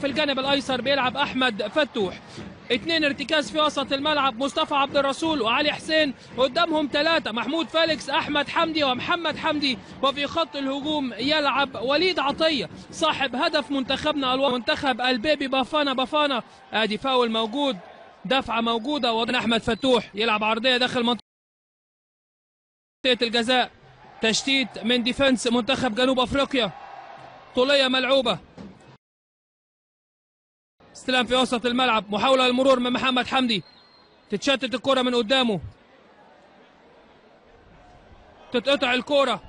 في الجانب الايسر بيلعب احمد فتوح اثنين ارتكاز في وسط الملعب مصطفى عبد الرسول وعلي حسين قدامهم ثلاثة محمود فالكس أحمد حمدي ومحمد حمدي وفي خط الهجوم يلعب وليد عطية صاحب هدف منتخبنا الو... منتخب البيبي بافانا بافانا ادي فاول موجود دفعة موجودة وضع أحمد فتوح يلعب عرضية داخل منطقة الجزاء تشتيت من ديفنس منتخب جنوب أفريقيا طولية ملعوبة استلام في وسط الملعب محاولة للمرور من محمد حمدي تتشتت الكرة من قدامه تتقطع الكرة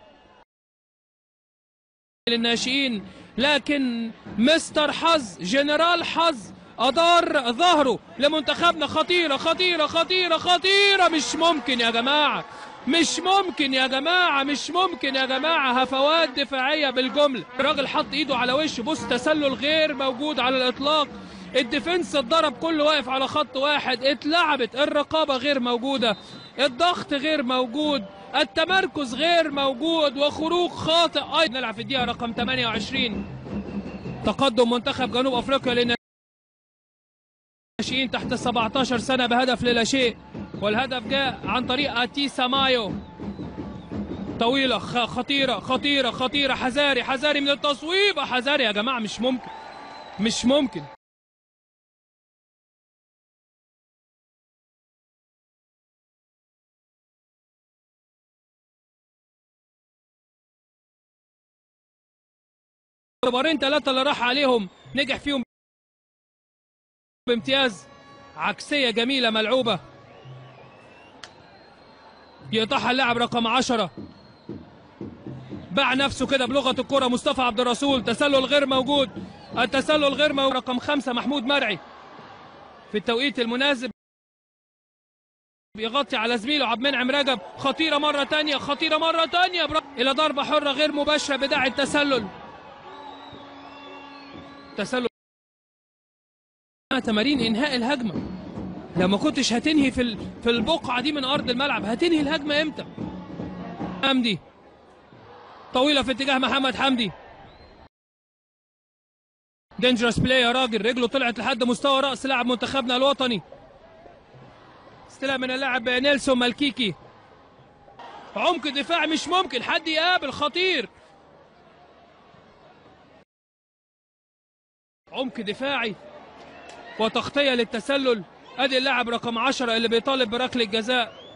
للناشئين لكن مستر حظ جنرال حظ أدار ظهره لمنتخبنا خطيرة خطيرة خطيرة خطيرة مش ممكن يا جماعة مش ممكن يا جماعة مش ممكن يا جماعة هفوات دفاعية بالجملة الراجل حط ايده على وشه بص تسلل غير موجود على الإطلاق الديفنس اتضرب كله واقف على خط واحد اتلعبت الرقابة غير موجودة الضغط غير موجود التمركز غير موجود وخروج خاطئ ايضا نلعب في الدقيقة رقم 28 تقدم منتخب جنوب افريقيا لان الناشئين تحت 17 سنة بهدف للا شيء والهدف جاء عن طريق أتيسا مايو طويلة خ- خطيرة خطيرة خطيرة حذاري حذاري من التصويب حذاري يا جماعة مش ممكن مش ممكن اختبارين ثلاثة اللي راح عليهم نجح فيهم بامتياز عكسية جميلة ملعوبة يقطعها اللاعب رقم عشرة باع نفسه كده بلغة الكرة مصطفى عبد الرسول تسلل غير موجود التسلل غير موجود رقم خمسة محمود مرعي في التوقيت المناسب يغطي على زميله عبد المنعم رجب خطيرة مرة تانية خطيرة مرة تانية برا... إلى ضربة حرة غير مباشرة بداعي التسلل تسلل تمارين انهاء الهجمه لو ما كنتش هتنهي في ال- في البقعه دي من ارض الملعب هتنهي الهجمه امتى حمدي طويله في اتجاه محمد حمدي دينجرس بلاي يا راجل رجله طلعت لحد مستوى راس لاعب منتخبنا الوطني استلام من اللاعب نيلسون مالكيكي عمق دفاع مش ممكن حد يقابل خطير عمق دفاعي وتغطية للتسلل ادي اللاعب رقم 10 اللي بيطالب بركلة جزاء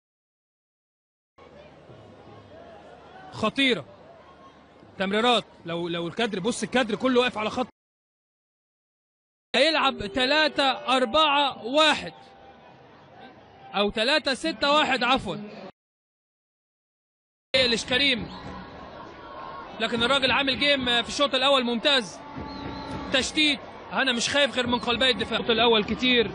خطيرة تمريرات لو لو الكادر بص الكادر كله واقف على خط هيلعب 3 4 1 او 3 6 1 عفوا ليش كريم لكن الراجل عامل جيم في الشوط الاول ممتاز تشتيت انا مش خايف غير من قلبي الدفاع الشوط الاول كتير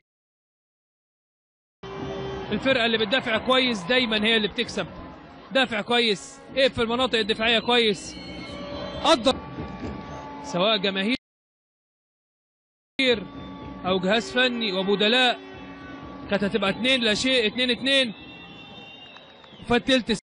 الفرقه اللي بتدافع كويس دايما هي اللي بتكسب دافع كويس ايه في المناطق الدفاعيه كويس قدر سواء جماهير او جهاز فني وبدلاء كانت هتبقى اتنين لا شيء اتنين اتنين فالتلت